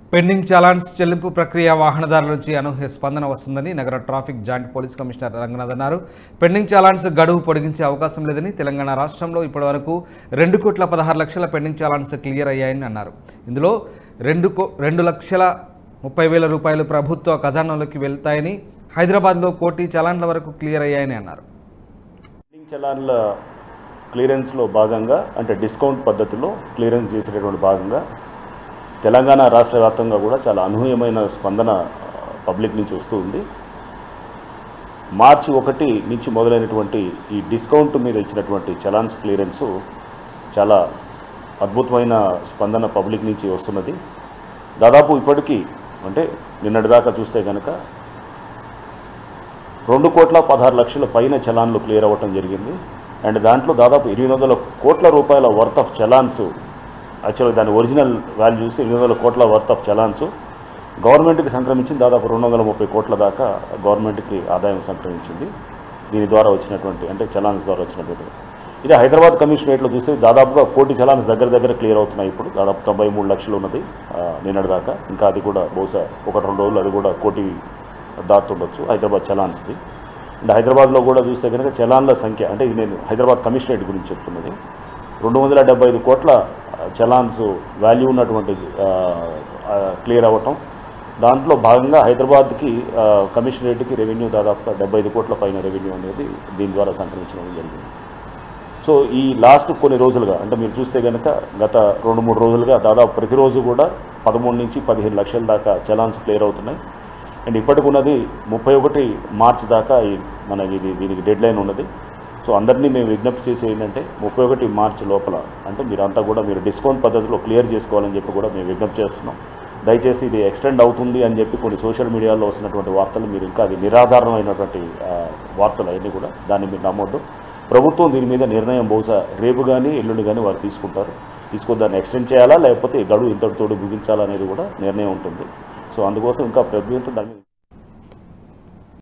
pending challans చెల్లింపు ప్రక్రియ వాహనదారుల నుంచి అనూహ్య స్పందన వస్తుందని నగర traffic joint police commissioner Ranganath అన్నారు పెండింగ్ చలాన్స్ గడువు పొడిగించే అవకాశం లేదని తెలంగాణ రాష్ట్రంలో ఇప్పటివరకు రెండు కోట్ల పదహారు లక్షల పెండింగ్ చలాన్స్ క్లియర్ అయ్యాయని అన్నారు ఇందులో రెండు కో రెండు లక్షల ముప్పై వేల రూపాయలు ప్రభుత్వ ఖజానాలోకి వెళ్తాయని హైదరాబాద్లో కోటి చలాన్ల వరకు క్లియర్ అయ్యాయని అన్నారు బిల్డింగ్ చలాన్ల క్లియరెన్స్లో భాగంగా అంటే డిస్కౌంట్ పద్ధతిలో క్లియరెన్స్ చేసేటటువంటి భాగంగా తెలంగాణ రాష్ట్ర వ్యాప్తంగా కూడా చాలా అనూహ్యమైన స్పందన పబ్లిక్ నుంచి వస్తూ ఉంది మార్చి ఒకటి నుంచి మొదలైనటువంటి ఈ డిస్కౌంట్ మీద ఇచ్చినటువంటి చలాన్స్ క్లియరెన్సు చాలా అద్భుతమైన స్పందన పబ్లిక్ నుంచి వస్తున్నది దాదాపు ఇప్పటికీ అంటే నిన్నటిదాకా చూస్తే కనుక రెండు కోట్ల పదహారు లక్షల పైన చలాన్లు క్లియర్ అవ్వటం జరిగింది అండ్ దాంట్లో దాదాపు ఎనిమిది వందల కోట్ల రూపాయల వర్త్ ఆఫ్ చలాన్స్ యాక్చువల్గా దాని ఒరిజినల్ వాల్యూస్ ఎనిమిది వందల కోట్ల వర్త్ ఆఫ్ చలాన్స్ గవర్నమెంట్కి సంక్రమించింది దాదాపు రెండు వందల ముప్పై కోట్ల దాకా గవర్నమెంట్కి ఆదాయం సంక్రమించింది దీని ద్వారా వచ్చినటువంటి అంటే చలాన్స్ ద్వారా వచ్చినటువంటి ఇది హైదరాబాద్ కమిషనరేట్లో చూస్తే దాదాపుగా కోటి చలాన్స్ దగ్గర దగ్గర క్లియర్ అవుతున్నాయి ఇప్పుడు దాదాపు తొంభై మూడు లక్షలు ఉన్నది ఆ, నిన్నటి దాకా ఇంకా అది కూడా బహుశా ఒకటి రెండు రోజులు అది కూడా కోటి దాటుతుండొచ్చు హైదరాబాద్ చలాన్స్ది అండ్ హైదరాబాద్లో కూడా చూస్తే కనుక చలాన్ల సంఖ్య అంటే ఇది నేను హైదరాబాద్ కమిషనరేట్ గురించి చెప్తున్నది రెండు వందల డెబ్బై ఐదు కోట్ల ఆ, చలాన్స్ వాల్యూ ఉన్నటువంటి క్లియర్ అవ్వటం దాంట్లో భాగంగా హైదరాబాద్కి ఆ, కమిషనరేట్కి రెవెన్యూ దాదాపుగా డెబ్బై ఐదు కోట్ల పైన రెవెన్యూ అనేది దీని ద్వారా సంక్రమించడం జరిగింది సో ఈ లాస్ట్ కొన్ని రోజులుగా అంటే మీరు చూస్తే కనుక గత రెండు మూడు రోజులుగా దాదాపు ప్రతిరోజు కూడా పదమూడు నుంచి పదిహేను లక్షల దాకా చలాన్స్ క్లియర్ అవుతున్నాయి అండ్ ఇప్పటికున్నది ముప్పై ఒకటి మార్చ్ దాకా ఈ మన ఇది దీనికి డెడ్ లైన్ ఉన్నది సో అందరినీ మేము విజ్ఞప్తి చేసి ఏంటంటే ముప్పై ఒకటి మార్చ్ లోపల అంటే మీరంతా కూడా మీరు డిస్కౌంట్ పద్ధతిలో క్లియర్ చేసుకోవాలని చెప్పి కూడా మేము విజ్ఞప్తి చేస్తున్నాం దయచేసి ఇది ఎక్స్టెండ్ అవుతుంది అని చెప్పి కొన్ని సోషల్ మీడియాలో వస్తున్నటువంటి వార్తలు మీరు ఇంకా అది నిరాధారణమైనటువంటి ఆ, వార్తలు అవన్నీ కూడా దాన్ని మీరు నమ్మొద్దు ప్రభుత్వం దీని మీద నిర్ణయం బహుశా రేపు కానీ ఎల్లుండి కానీ వారు తీసుకుంటారు తీసుకొని దాన్ని ఎక్స్టెండ్ చేయాలా లేకపోతే ఈ గడువు ఇంతటితోడు ముగించాలా అనేది కూడా నిర్ణయం ఉంటుంది సో అందుకోసం ఇంకా ప్రభుత్వం దాని మీద